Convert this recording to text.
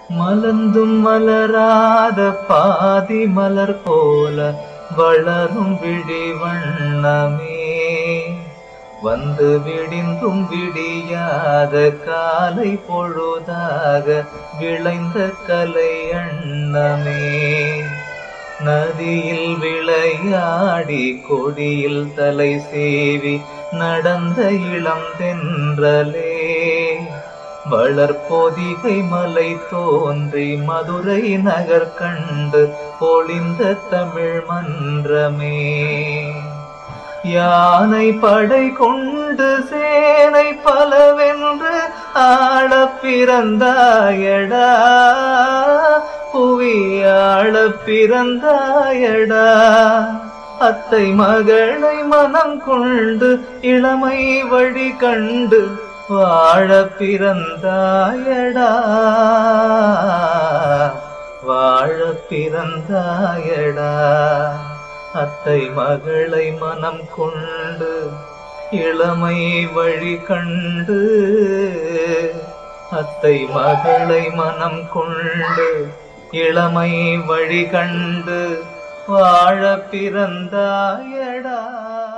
மலர்ந்தும் மலராத பாதி மலர் போல வளரும் விழி வண்ணமே வந்து விடிந்தும் விடியாத காலை பொழுதாக விளைந்த கலை அண்ணமே நதியில் விளையாடி கொடியில் தலை சேவி நடந்த இளம் தென்றலே வளர்பொதிகை மலை தோன்றி மதுரை நகர் கண்டு பொழிந்த தமிழ் மன்றமே யானை படை கொண்டு சேனை பலவென்று ஆள பிறந்தாயடா புவி ஆள பிறந்தாயடா அத்தை மகளை மனம் கொண்டு இளமை வழி கண்டு வாழ பிறந்தாயடா வாழ பிறந்தாயடா அத்தை மகளை மனம் கொண்டு இளமை வழி கண்டு அத்தை மகளை மனம் கொண்டு இளமை வழி கண்டு வாழ பிறந்தாயடா